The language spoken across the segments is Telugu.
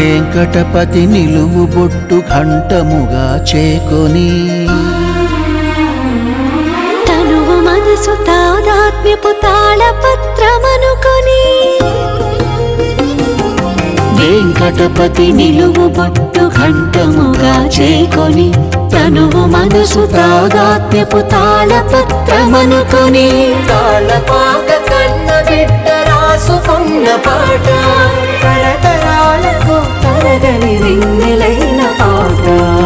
వెంకటపతి నిలువు బొట్టు ఘంటముగా చేకొని తనువు మనసు తాదాత్మ్యపు తాళపత్రమనుకొని వెంకటపతి నిలువు బొట్టు ఘంటముగా చేకొని తనువు మనసు తాదాత్మ్యపు తాళపత్రమనుకొని తాళపాక కన్న బిడ్డ రాసుకున్న పాట తరతరాలకు తరగని వెన్నెలైన పాట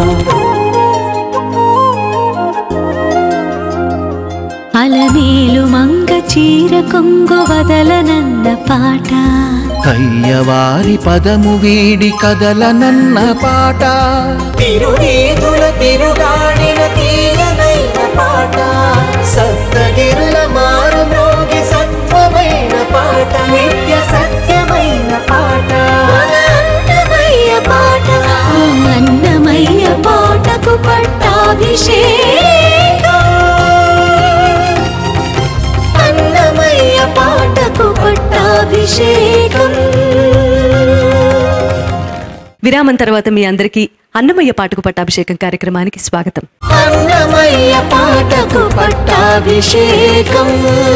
అలమేలు మంగ చీర కొంగు వదలనన్న పాట కయ్యవారి పదము వీడి కదలనన్న పాట తిరునీతుల తిరుగాడిన తీయనైన పాట సప్తగిరుల మారు మ్రోగి సత్వమైన పాట నిత్య సత్యమైన పాట అన్నమయ్య పాట ఆ అన్నమయ్య పాటకు పట్టాభిషేకం అన్నమయ్య పాటకు పట్టాభిషేకం విరామం తర్వాత మీ అందరికీ అన్నమయ్య పాటకు పట్టాభిషేకం కార్యక్రమానికి స్వాగతం అన్నమయ్య పాటకు పట్టాభిషేకం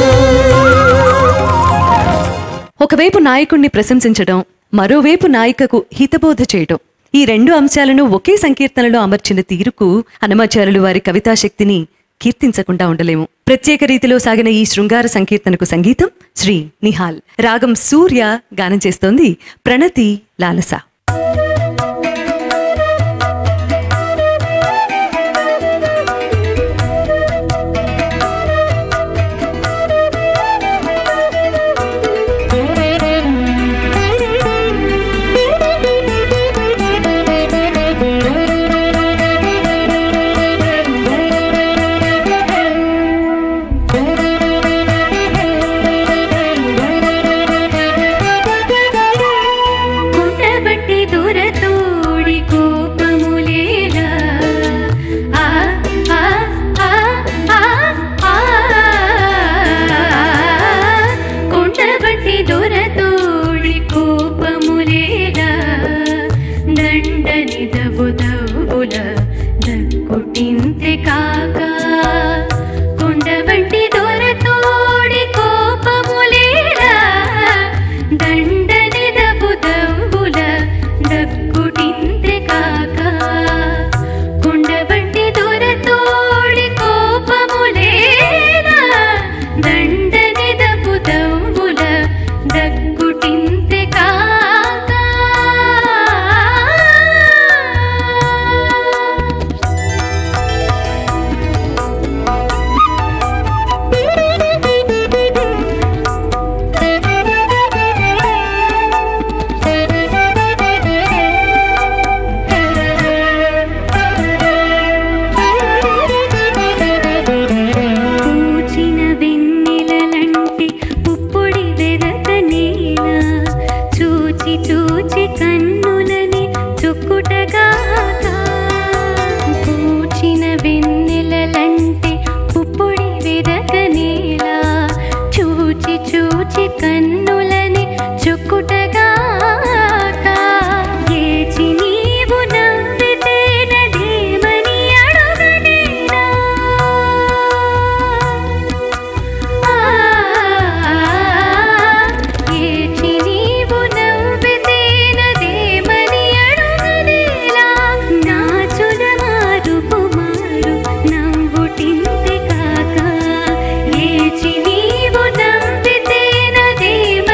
ఒకవైపు నాయకుణ్ణి ప్రశంసించడం మరోవైపు నాయికకు హితబోధ చేయడం ఈ రెండు అంశాలను ఒకే సంకీర్తనలో అమర్చిన తీరుకు హనుమాచార్యులు వారి కవితా శక్తిని కీర్తించకుండా ఉండలేము ప్రత్యేక రీతిలో సాగిన ఈ శృంగార సంకీర్తనకు సంగీతం శ్రీ నిహాల్ రాగం సూర్య గానం చేస్తోంది ప్రణతి లాలస కుండబట్టి దూరతోడి కోపములేలా ఆ ఆ ఆ ఆ ఆ కుండబట్టి దూరతోడి కోపములేలా దండని దబుదవుల దక్కుటింతే కాక కుండబట్టి దూరతోడి కోపములేలా దండని దబుదవుల దక్కుటింతే కాక కుండబట్టి దూరతోడి కోపములేలా దండని దబుదవుల దక్కుటింతే కాక పూచిన వెన్నెలలంటి పుప్పొడి వెదక నేల చూచి చూచి కన్నులని చుక్కుటగాక పూచిన వెన్నెలలంటి పుప్పొడి వెదక నేల చూచి చూచి కన్నులని చుక్కుటగాక ఏచి నీవు నవ్వితే నదేమని అడుగనేనా ఏచి నీవు నవ్వితేనదేమని అడుగనేలా నా చులమారు కుమారు నవ్వుటింది కాక ఏచి నీవు నవ్వితేనదేమని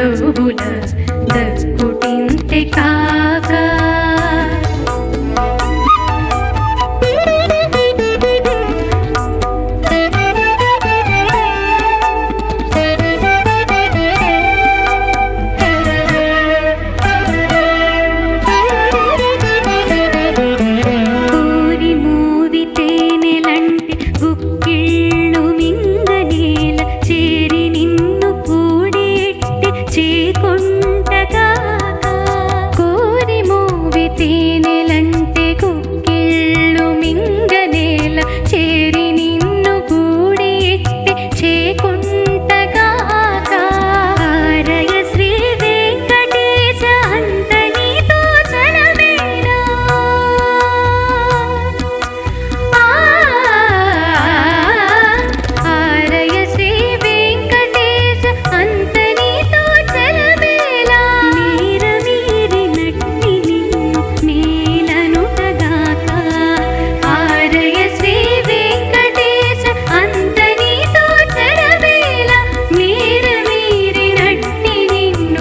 బుధవుల దక్కుటింతే కాక కోరి మూవి తేనెలంటి గుక్కిళ్ళు మింగనేల చేరి నిన్ను కూడెట్టి చేకొంటగా కోరి మూవి తేనెలంటి గుక్కిళ్ళు మింగనేల చేరి నిన్ను కూడెట్టి చేకొంటగా ఆరయ శ్రీ వెంకటేశ అంత నీతో చలమేనా ఆరయ శ్రీ వెంకటేశ అంత నీతో చలమేలా మీర మీరి నట్టి నిన్ను నేలనుటగాక ఆరయ శ్రీ వెంకటేశ అంత నీతో చలమేలా మీర మీరి నట్టి నిన్ను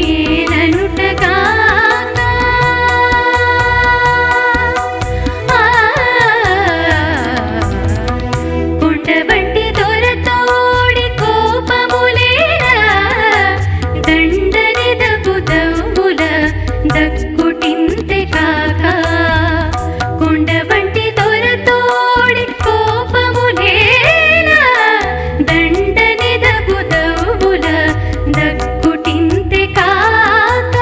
నేలనుటగాక కుండబంటి దొరతోడి కోపములేరా దండని దగుదవుల దక్కుటింతే కాక కుండబంటి దొరతోడి కోపములేరా దండని దగుదవుల దక్కుటింతే కాక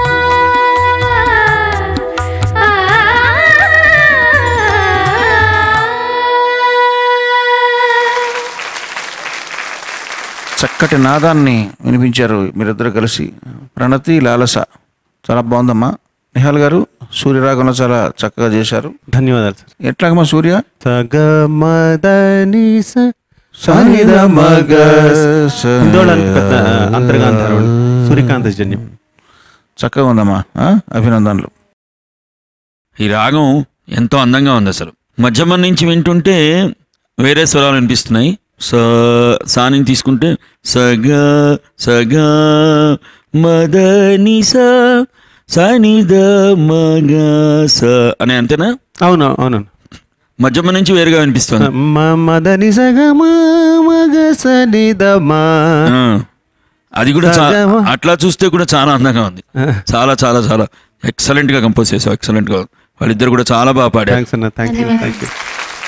చక్కటి నాదాన్ని వినిపించారు మీరిద్దరు కలిసి ప్రణతి లాలస చాలా బాగుందమ్మా నిహాల్ గారు సూర్యరాగంలో చాలా చక్కగా చేశారు ధన్యవాదాలు సార్ ఎట్లాగమ్మా సూర్య సగమదని సనిద మగ స- హిందోళానికి పెద్ద అంతర్గాంధారం సూర్యకాంత జన్యం చక్కగా ఉందమ్మా ఆ? అభినందనలు ఈ రాగం ఎంతో అందంగా ఉంది అసలు మధ్యమం నుంచి వింటుంటే వేరే స్వరాలు వినిపిస్తున్నాయి స సాని తీసుకుంటే సగ సగ మదని స సనిద మగ స అని అంతేనా అవును అవును మధ్యమ నుంచి వేరుగా వినిపిస్తుంది మ- మదని సగమ మగ సనిదమా ఆ, అది కూడా చా- సగమ. అట్లా చూస్తే కూడా చాలా అందంగా ఉంది చాలా చాలా చాలా ఎక్సలెంట్ గా కంపోజ్ చేసావు ఎక్సలెంట్ గా వాళ్ళిద్దరు కూడా చాలా బాగా పాడారు థ్యాంక్స్ అన్న థ్యాంక్ యూ థ్యాంక్ యూ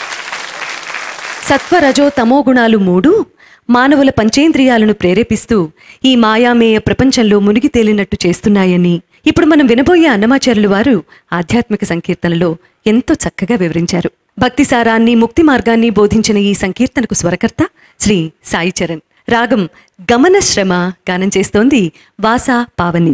సత్వరజో తమో గుణాలు మూడు మానవుల పంచేంద్రియాలను ప్రేరేపిస్తూ ఈ మాయామేయ ప్రపంచంలో మునిగి తేలినట్టు చేస్తున్నాయని ఇప్పుడు మనం వినబోయే అన్నమాచార్యులు వారు ఆధ్యాత్మిక సంకీర్తనలో ఎంతో చక్కగా వివరించారు భక్తి సారాన్ని ముక్తి మార్గాన్ని బోధించిన ఈ సంకీర్తనకు స్వరకర్త శ్రీ సాయి చరణ్ రాగం గమన శ్రమ గానం చేస్తోంది వాసా పావని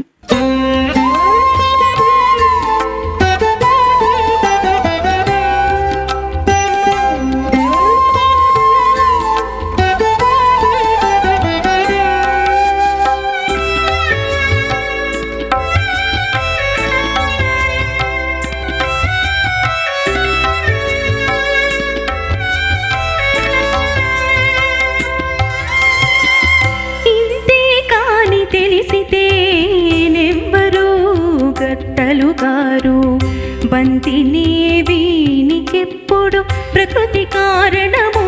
ఇంతే కాని తెలిసితే నెవ్వరూ గట్టలు గారు బంతినే వీనికెప్పుడు ప్రకృతి కారణము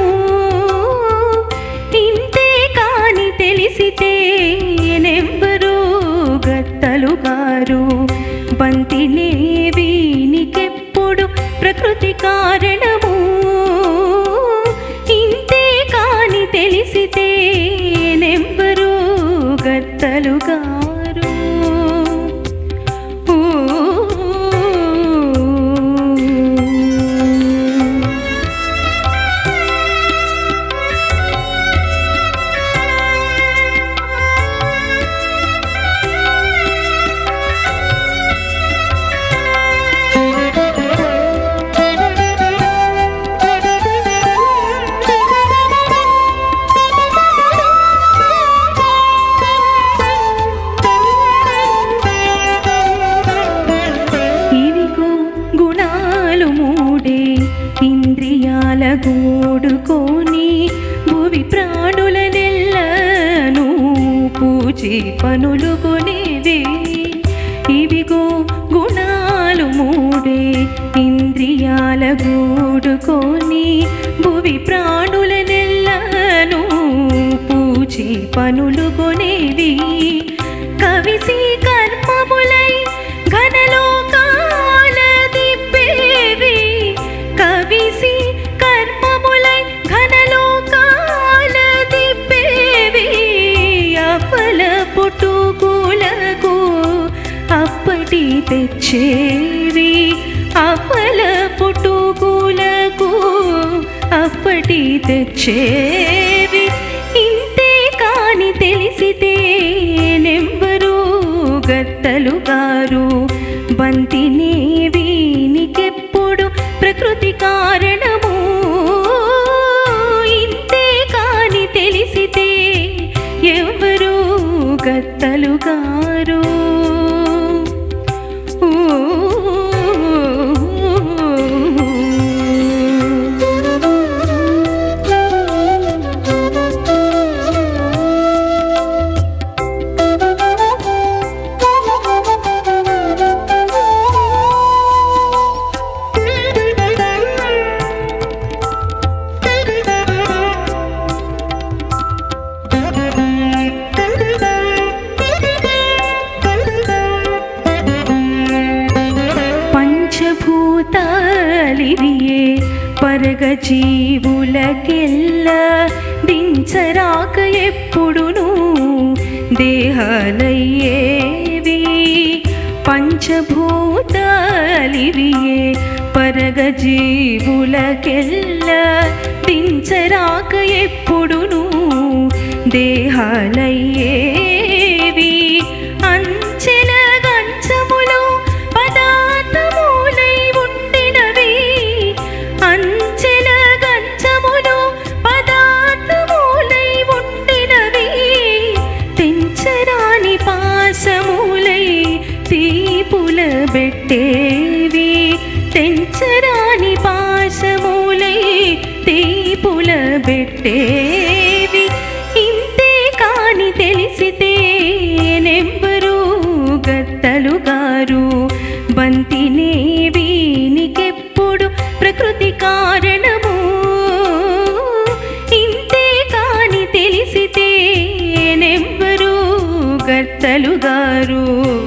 ఇంతే కాని తెలిసితే నెవ్వరూ గట్టలు గారు బంతినే వీనికెప్పుడు ప్రకృతి కారణము ఇంతే కాని తెలిసితే నెవ్వరూ గత్తలు గారు ఊ. ఇవిగో గుణాలు మూడే ఇంద్రియాల గూడుకొని భువి ప్రాణులనెల్లను పూజ పూచి పనులు కొనేవి ఇవిగో గుణాలు మూడే ఇంద్రియాల గూడుకొని భువి ప్రాణుల నెల్లను పూచి పనులు కొనేవి కవిసి కర్మములై ఘనలోకాల దిబ్బేవి కవిసి కర్మములై ఘనలోకాల దిబ్బేవి అప్పల పుట్టుకులకు అప్పటి తెచ్చేవి అప్పల పుట్టుకులకు అప్పటి తెచ్చేవి ఇంతే కాని తెలిసితే నెంబరు గత్తలు గారు బంతినే వీనికెప్పుడు ప్రకృతి కారణము ఇంతే కాని తెలిసితే ఎవరు గత్తలు గారు పంచభూతాలివియే పరగ జీవులకెల్ల దించరాక ఎప్పుడును దేహాలయ్యేవి పంచభూతాలివియే పరగ జీవులకెల్ల దించరాక ఎప్పుడును దేహాలయ్యేవి అంచెల గంచములు పదార్థములై ఉండినవి అంచెల గంచములు పదార్థములై ఉండినవి తెంచరాని పాసములై తీపుల బెట్టేవి తెంచరాని పాసములై తీపుల బెట్టేవి ఇంతే కాని తెలిసితే నెంబరు గత్తలు గారు బంతినే వీనికెప్పుడు ప్రకృతి కారణము ఇంతే కాని తెలిసితే నెంబరు గత్తలు గారు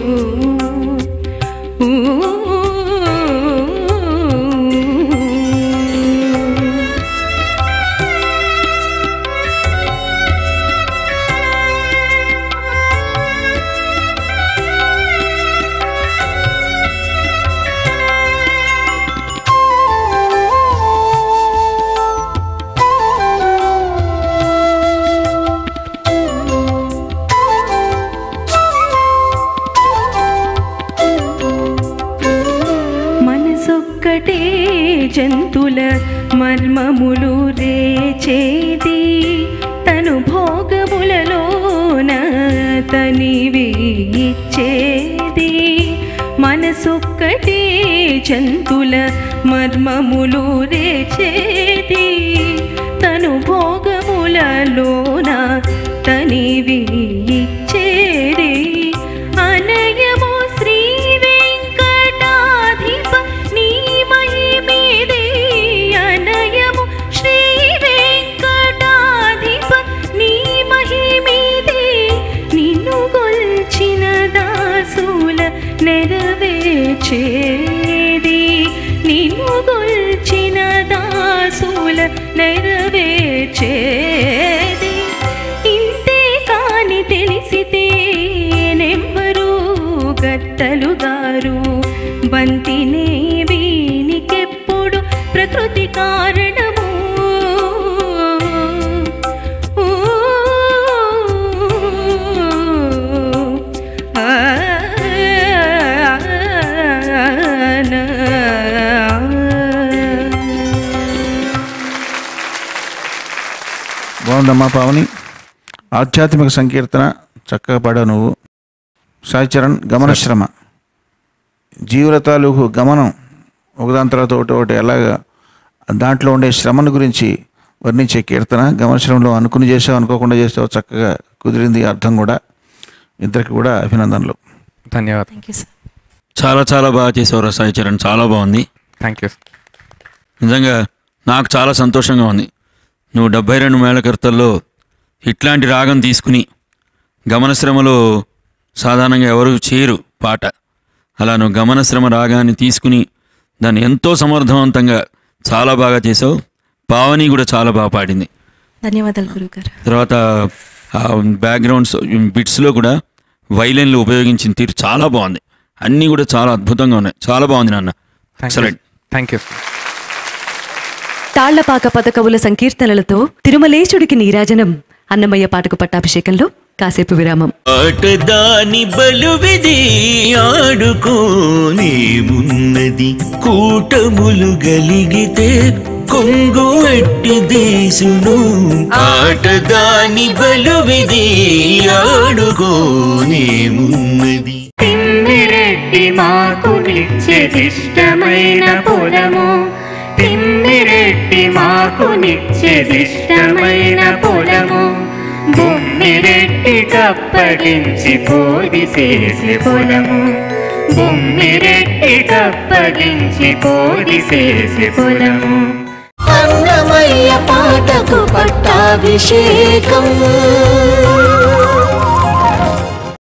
మనసొక్కటే జంతుల మర్మములు రేచేది తను భోగములలోన తనివి ఇచ్చేది మనసొక్కటే జంతుల మర్మములు రేచేది తను భోగములలోన తనివి ఇచ్చేది అనయము శ్రీ వెంకటాధిప నీ మహిమేదే అనయము శ్రీ వెంకటాధిప నీ మహిమేదే నిన్ను గొల్చిన దాసుల నెరవేర్చేది నిన్ను గొల్చిన దాసుల నెరవేర్చేది ఇంతే కాని తెలిసితే నెంబరు గత్తలు గారు బంతినే వీనికెప్పుడు ప్రకృతి కారణము ఆ, బాగుందమ్మా పావని ఆధ్యాత్మిక సంకీర్తన చక్కగా పాడావు నువ్వు సాయి చరణ్ గమనశ్రమ జీవుల తాలూకు గమనం ఒకదాని తర్వాత ఒకటి ఒకటి ఎలాగా దాంట్లో ఉండే శ్రమను గురించి వర్ణించే కీర్తన గమనశ్రమంలో అనుకుని చేసావు అనుకోకుండా చేసావు చక్కగా కుదిరింది అర్థం కూడా ఇద్దరికి కూడా అభినందనలు ధన్యవాదాలు థ్యాంక్ యూ సార్ చాలా చాలా బాగా చేసావు సాయి చరణ్ చాలా బాగుంది థ్యాంక్ యూ నిజంగా నాకు చాలా సంతోషంగా ఉంది నువ్వు డెబ్బై రెండు మేళకర్తల్లో ఇట్లాంటి రాగం తీసుకుని గమనశ్రమలో సాధారణంగా ఎవరు చేయరు పాట అలా నువ్వు గమనశ్రమ రాగాన్ని తీసుకుని దాన్ని ఎంతో సమర్థవంతంగా చాలా బాగా చేసావు పావని కూడా చాలా బాగా పాడింది ధన్యవాదాలు గురుగారు తర్వాత ఆ బ్యాక్గ్రౌండ్స్ బిట్స్లో కూడా వైలెన్లు ఉపయోగించిన తీరు చాలా బాగుంది అన్నీ కూడా చాలా అద్భుతంగా ఉన్నాయి చాలా బాగుంది నాన్న thank you excellent thank you Tallapaka పదకవుల సంకీర్తనలతో తిరుమలేశుడికి నీరాజనం అన్నమయ్య పాటకు పట్టాభిషేకంలో కాసేపు విరామం ఆటదాని బలువిది ఆడుకోనేమున్నది కూటములు గలిగితే కొంగు ఎట్టి దీసును ఆటదాని బలువిది ఆడుకోనేమున్నది తిమ్మిరెడ్డి మాకు నిత్యదిష్టమైన పొలము తిమ్మిరెడ్డి మాకు నిత్యదిష్టమైన పొలము బొమ్మిరెడ్డి కప్పగించి పోది చేసే పొలము బొమ్మిరెడ్డి కప్పగించి పోది చేసే పొలము అన్నమయ్య పాటకు పట్టాభిషేకం